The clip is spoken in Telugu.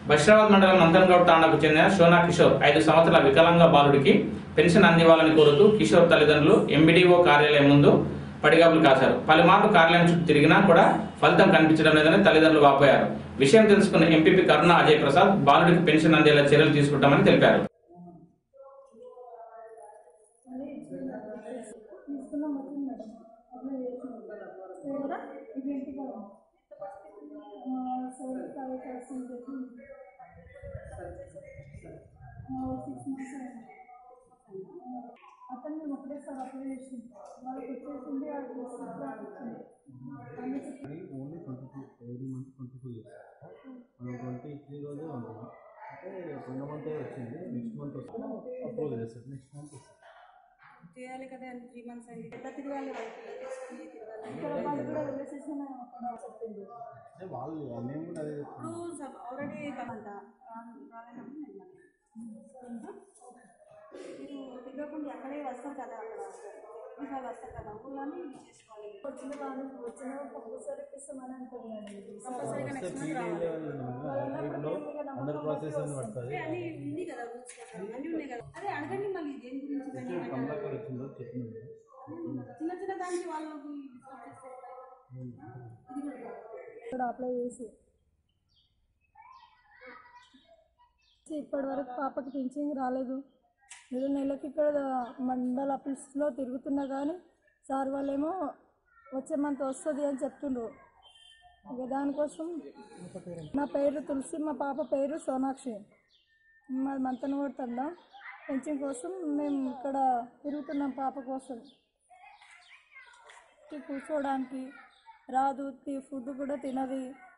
బషీరాబాద్ మండలం నందన్గౌడ్ తాండాకు చెందిన షోనా కిషోర్ ఐదు సంవత్సరాల వికలాంగ బాలుడికి పెన్షన్ అందివ్వాలని కోరుతూ కిషోర్ తల్లిదండ్రులు ఎంబీడీఓ కార్యాలయం ముందు పడిగాపులు కాశారు పలుమార్లు కార్యాలయం చుట్టూ తిరిగినా కూడా ఫలితం కనిపించడం లేదని తల్లిదండ్రులు వాపోయారు విషయం తెలుసుకున్న ఎంపీపీ కరుణ అజయ్ ప్రసాద్ బాలుడికి పెన్షన్ అందేలా చర్యలు తీసుకుంటామని తెలిపారు తీసుకున్నాం వచ్చింది మేడం అప్లై చేసింది ఎవరా ఇది ఇంటి కదా seventy five percent six months అతను మేము ఒకటేసారి అప్లై చేసింది వాళ్ళకి వచ్చేసింది వాళ్ళకి వచ్చింది అందుకే అది only twenty two every month twenty two years మనం ట్వంటీ త్రీ రోజే ఉంటుంది అంటే పోయిన మంత్ వచ్చింది నెక్స్ట్ మంత్ వస్తుంది అప్రూవ్ చేస్తారు నెక్స్ట్ మంత్ వస్తుంది చేయాలి కదా త్రీ మంత్స్ అయింది ఎట్లా తిరగాలి వాళ్ళకి తీసుకుని తిరగాలి ఇక్కడ వాళ్ళు కూడా వెళ్ళేసేసిన అక్కడ చెప్పింది అంటే వాళ్ళు మేము కూడా అదే చెప్తున్నాం. ఇప్పుడు ఆల్రెడీ అంట రాలేనప్పుడు నేను మళ్ళీ. మీరు తిరగకుండా అక్కడే వస్తారు కదా అక్కడ ఇంకా వస్తారు కదా ఊళ్ళోనే ఇది చేసుకోవాలి వచ్చిన వాళ్ళు వచ్చిన కంపల్సరీ ఇస్తామని అనుకున్నాను కంపల్సరీగా వస్తే నెక్స్ట్ పీడీ మంత్ రావాలి వీటిలో అందరి ప్రాసెస్ అని పడుతుంది అన్నీ ఉంది కదా రూల్స్ ప్రకారం అన్నీ ఉన్నాయి కదా అదే అడగండి మళ్ళీ దేని గురించి ఇవన్నీ పెట్టాలి. కమలాకర్ వచ్చిందో చెప్పింది చిన్న చిన్న దానికి వాళ్ళకి discuss చేస్తే ఇది కూడా కాదు. ఇక్కడ అప్లై చేసి ఇప్పటి వరకు పాపకి పింఛన్ రాలేదు నెల నెలకి ఇక్కడ మండల ఆఫీస్లో తిరుగుతున్నా కానీ సార్ వాళ్ళేమో వచ్చే మంత్ వస్తుంది అని చెప్తుండ్రు ఇక దానికోసం నా పేరు తులసి మా పాప పేరు సోనాక్షి మాది మంతన కొడుతుందా పెన్షన్ కోసం మేము ఇక్కడ తిరుగుతున్నాం పాప కోసం కూర్చోవడానికి రాదు తి- ఫుడ్ కూడా తినది